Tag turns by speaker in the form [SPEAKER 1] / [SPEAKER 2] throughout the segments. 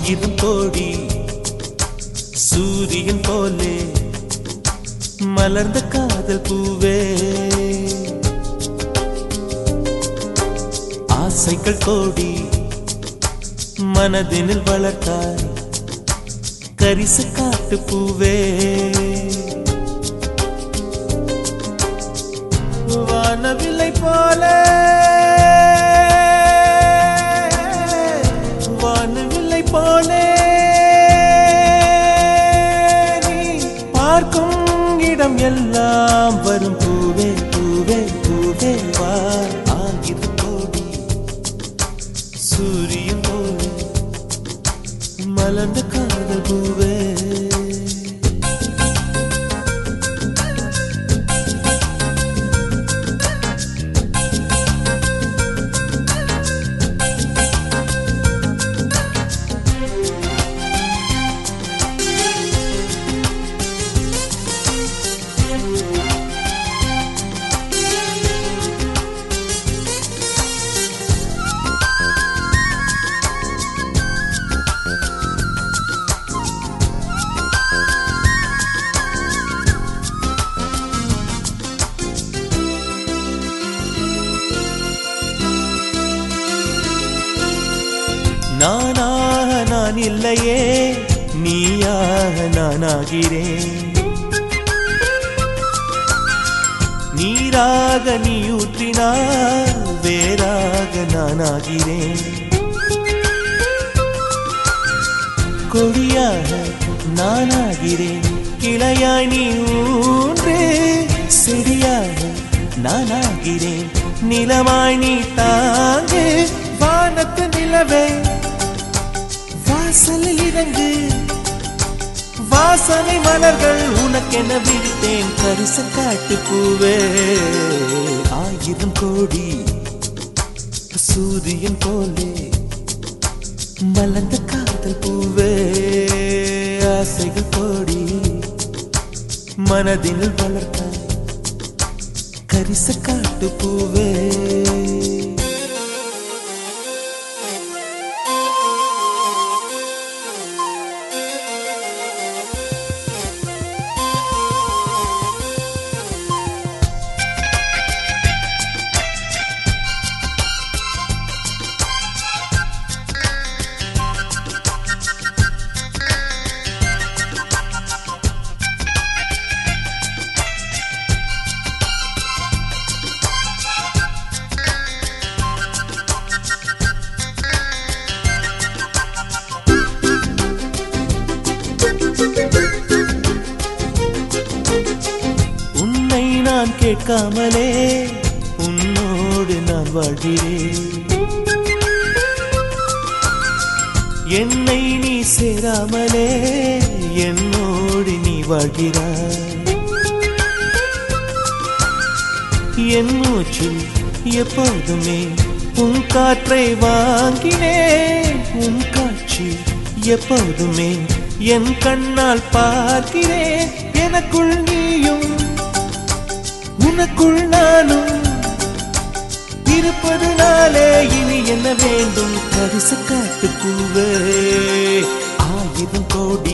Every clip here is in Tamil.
[SPEAKER 1] ஆயிரம் கோடி சூரியன் போலே மலர்ந்த காதல் பூவே ஆசைகள் கோடி மனதினில் வளர்த்தாய் கரிச காட்டு பூவே வானவில்லை போல வானவில்லை போல நீ பார்க்கும் இடம் எல்லாம் வரும் பூவே பூவே பூவே வா ஆகிற கோடி சூரியன் போல மலர்ந்த காதல் பூவே நானாக நான் இல்லையே நீயாக நானாகிறேன் நீராக நீ ஊற்றினால் வேறாக நானாகிறேன் கொடியாக நானாகிறேன் கிளையாய் நீ ஊன்று செடியாக நானாகிறேன் நிலமாய் நீ தாங்கு வானத்து நிலவே வாசலில் இறங்கு வாசனை மலர்கள் உனக்கென விடுத்தேன் கரிச காட்டு பூவே ஆயிரம் கோடி சூரியன் போலே மலர்ந்த காதல் பூவே ஆசைகள் கோடி மனதில் வளர்த்த கரிச காட்டு பூவே உன்னை நான் கேட்காமலே உன்னோடு நான் வாழ்கிறேன் என்னை நீ சேராமலே என்னோடு நீ வாழ்கிறாய் என் மூச்சில் எப்போதுமே உன் காற்றை வாங்கினேன் உன் காட்சி எப்போதுமே என் கண்ணால் பார்க்கிறேன் எனக்குள் நீயும் உனக்குள் நானும் இருப்பதுனாலே இனி என்ன வேண்டும் கரிச காட்டு பூவே ஆயிரம் கோடி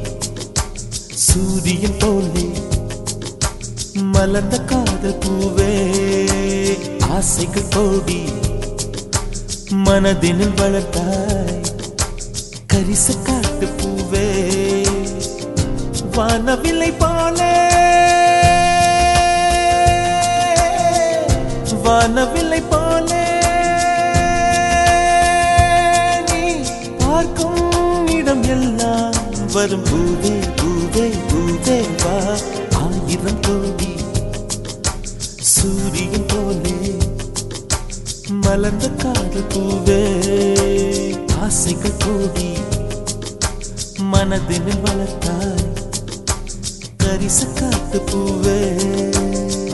[SPEAKER 1] சூரியன் போலே மலர்ந்த காதல் பூவே ஆசைகள் கோடி மனதினில் வளர்த்தாய் கரிச காட்டு பூவே வானவில்லை போலே வானவில்லை போலே நீ பார்க்கும் இடம் எல்லாம் வரும் பூவே பூவே பூவே வா ஆயிரம் கோடி சூரியன் போலே மலர்ந்த காதல் பூவே ஆசைகள் கோடி மனதினில் வளர்த்தாய் கரிச காட்டு பூவே